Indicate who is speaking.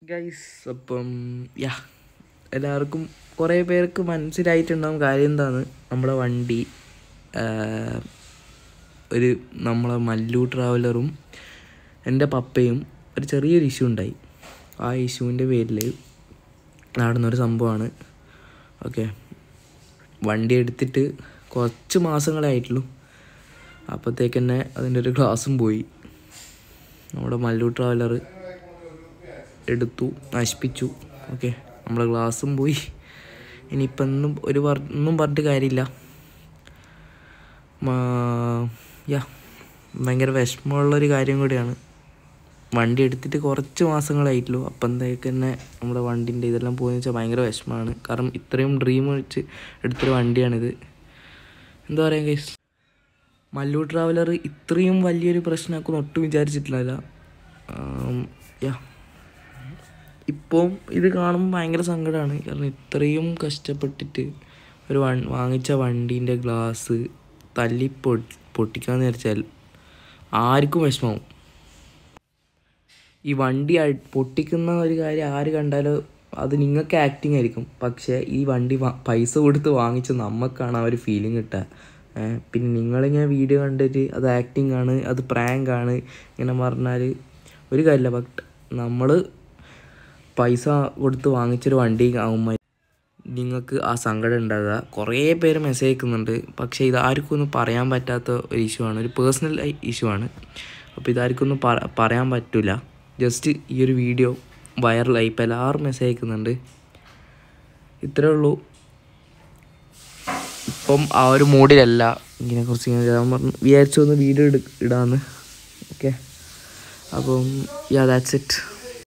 Speaker 1: guys അപ്പം യാ എല്ലാവർക്കും കുറേ പേർക്ക് മനസ്സിലായിട്ടുണ്ടാവും കാര്യം എന്താണ് നമ്മുടെ വണ്ടി ആ, ഒരു നമ്മളെ മല്ലു ട്രാവലറും എൻ്റെ പപ്പയും ഒരു ചെറിയൊരു ഇഷ്യൂ ഉണ്ടായി ആ ഇഷ്യൂവിൻ്റെ പേരിൽ നടന്നൊരു സംഭവമാണ് ഓക്കെ വണ്ടി എടുത്തിട്ട് കുറച്ച് മാസങ്ങളേ ആയിട്ടുള്ളൂ അപ്പോഴത്തേക്ക് തന്നെ അതിൻ്റെ ഒരു ഗ്ലാസും പോയി നമ്മുടെ മല്ലു ട്രാവലർ എടുത്തു നശിപ്പിച്ചു ഓക്കെ നമ്മുടെ ഗ്ലാസും പോയി ഇനിയിപ്പം ഒന്നും ഒരു പറ- ഒന്നും പറഞ്ഞിട്ട് കാര്യമില്ല മാ- യാ ഭയങ്കര വിഷമമുള്ളൊരു കാര്യം കൂടിയാണ് വണ്ടി എടുത്തിട്ട് കുറച്ച് മാസങ്ങളായിട്ടുള്ളൂ അപ്പം എന്തായാലും തന്നെ നമ്മുടെ വണ്ടിൻ്റെ ഇതെല്ലാം പോയെന്ന് വെച്ചാൽ ഭയങ്കര വിഷമമാണ് കാരണം ഇത്രയും ഡ്രീം വെച്ച് എടുത്തൊരു വണ്ടിയാണിത് എന്താ പറയുക ഗൈസ് മല്ലു ട്രാവലർ ഇത്രയും വലിയൊരു പ്രശ്നമാക്കുമെന്ന് ഒട്ടും വിചാരിച്ചിട്ടില്ല യാ ഇപ്പം ഇത് കാണുമ്പോൾ ഭയങ്കര സങ്കടമാണ് കാരണം ഇത്രയും കഷ്ടപ്പെട്ടിട്ട് ഒരു വൺ വാങ്ങിച്ച വണ്ടീൻ്റെ ഗ്ലാസ് തല്ലി പൊട്ടി പൊട്ടിക്കാന്ന് വിചാരിച്ചാൽ ആർക്കും വിഷമമാവും ഈ വണ്ടി അ- പൊട്ടിക്കുന്ന ഒരു കാര്യം ആര് കണ്ടാലും അത് നിങ്ങൾക്ക് ആക്ടിങ് ആയിരിക്കും പക്ഷേ ഈ വണ്ടി വാ- പൈസ കൊടുത്ത് വാങ്ങിച്ച നമുക്കാണ് ആ ഒരു ഫീലിംഗ് കിട്ടുക ഏ, പിന്നെ നിങ്ങളിങ്ങനെ വീഡിയോ കണ്ടിട്ട് അത് ആക്ടിങ് ആണ് അത് പ്രാങ്ക് ആണ് ഇങ്ങനെ പറഞ്ഞാൽ ഒരു കാര്യമില്ല ബട്ട് നമ്മൾ പൈസ കൊടുത്ത് വാങ്ങിച്ചൊരു വണ്ടി ആകുമ്പോൾ നിങ്ങൾക്ക് ആ സങ്കടം ഉണ്ടാകുക കുറേ പേര് മെസ്സേജ് അയക്കുന്നുണ്ട് പക്ഷേ ഇത് ആർക്കും ഒന്നും പറയാൻ പറ്റാത്ത ഒരു ഇഷ്യൂ ആണ് ഒരു പേഴ്സണൽ ഇഷ്യൂ ആണ് അപ്പോൾ ഇതാർക്കും ഒന്നും പറ- പറയാൻ പറ്റില്ല ജസ്റ്റ് ഈ ഒരു വീഡിയോ വൈറലായി ഇപ്പോൾ എല്ലാവരും മെസ്സേജ് അയക്കുന്നുണ്ട് ഇത്രേ ഉള്ളൂ ഇപ്പം ആ ഒരു മൂഡിലല്ല ഇങ്ങനെ കുറച്ച് ഇങ്ങനെ ഞാൻ പറഞ്ഞു വിചാരിച്ചു ഒന്ന് വീഡിയോ ഇട ഇടാന്ന് ഓക്കെ അപ്പം യാ ദാറ്റ്സ് ഇറ്റ്